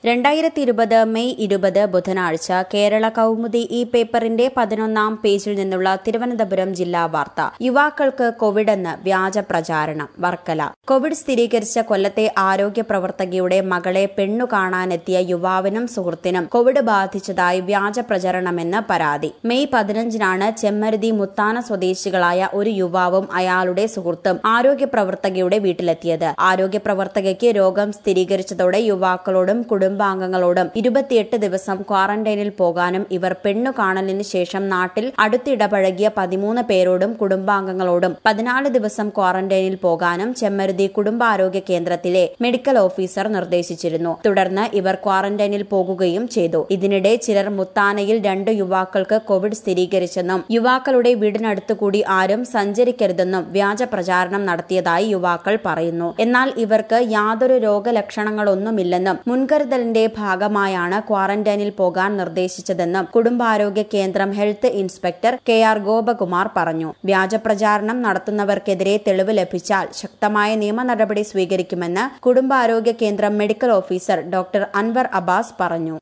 രണ്ടായിരത്തി ഇരുപത് മെയ് ഇരുപത് ബുധനാഴ്ച കേരള കൗമുദി ഈ പേപ്പറിന്റെ പതിനൊന്നാം പേജിൽ നിന്നുള്ള തിരുവനന്തപുരം ജില്ലാ വാർത്ത യുവാക്കൾക്ക് കോവിഡെന്ന് വ്യാജ പ്രചാരണം വർക്കല കോവിഡ് സ്ഥിരീകരിച്ച കൊല്ലത്തെ ആരോഗ്യ പ്രവർത്തകയുടെ മകളെ പെണ്ണു കാണാനെത്തിയ യുവാവിനും സുഹൃത്തിനും കോവിഡ് ബാധിച്ചതായി വ്യാജ പ്രചരണമെന്ന് പരാതി മെയ് പതിനഞ്ചിനാണ് ചെമ്മരുതി മുത്താന സ്വദേശികളായ ഒരു യുവാവും അയാളുടെ സുഹൃത്തും ആരോഗ്യ പ്രവർത്തകയുടെ വീട്ടിലെത്തിയത് ആരോഗ്യ പ്രവർത്തകയ്ക്ക് രോഗം സ്ഥിരീകരിച്ചതോടെ യുവാക്കളോടും കുടുംബാംഗങ്ങളോടും ഇരുപത്തിയെട്ട് ദിവസം ക്വാറന്റൈനിൽ പോകാനും ഇവർ പെണ്ണു കാണലിന് ശേഷം നാട്ടിൽ അടുത്തിടപഴകിയ പതിമൂന്ന് പേരോടും കുടുംബാംഗങ്ങളോടും പതിനാല് ദിവസം ക്വാറന്റൈനിൽ പോകാനും ചെമ്മരുതി കുടുംബാരോഗ്യ കേന്ദ്രത്തിലെ മെഡിക്കൽ ഓഫീസർ നിർദ്ദേശിച്ചിരുന്നു തുടർന്ന് ഇവർ ക്വാറന്റൈനിൽ പോകുകയും ചെയ്തു ഇതിനിടെ ചിലർ മുത്താനയിൽ രണ്ട് യുവാക്കൾക്ക് കോവിഡ് സ്ഥിരീകരിച്ചെന്നും യുവാക്കളുടെ വീടിനടുത്തുകൂടി ആരും സഞ്ചരിക്കരുതെന്നും വ്യാജ പ്രചാരണം നടത്തിയതായി യുവാക്കൾ പറയുന്നു എന്നാൽ ഇവർക്ക് യാതൊരു രോഗലക്ഷണങ്ങളൊന്നുമില്ലെന്നും മുൻകരുതലിന്റെ ഭാഗമായാണ് ക്വാറന്റൈനിൽ പോകാൻ നിർദ്ദേശിച്ചതെന്നും കുടുംബാരോഗ്യ കേന്ദ്രം health inspector K R Gopakumar പറഞ്ഞു വ്യാജ പ്രചാരണം നടത്തുന്നവർക്കെതിരെ തെളിവ് ലഭിച്ചാൽ ശക്തമായ നിയമ നടപടി സ്വീകരിക്കുമെന്ന് കുടുംബാരോഗ്യ കേന്ദ്രം medical officer doctor Anwar Abbas പറഞ്ഞു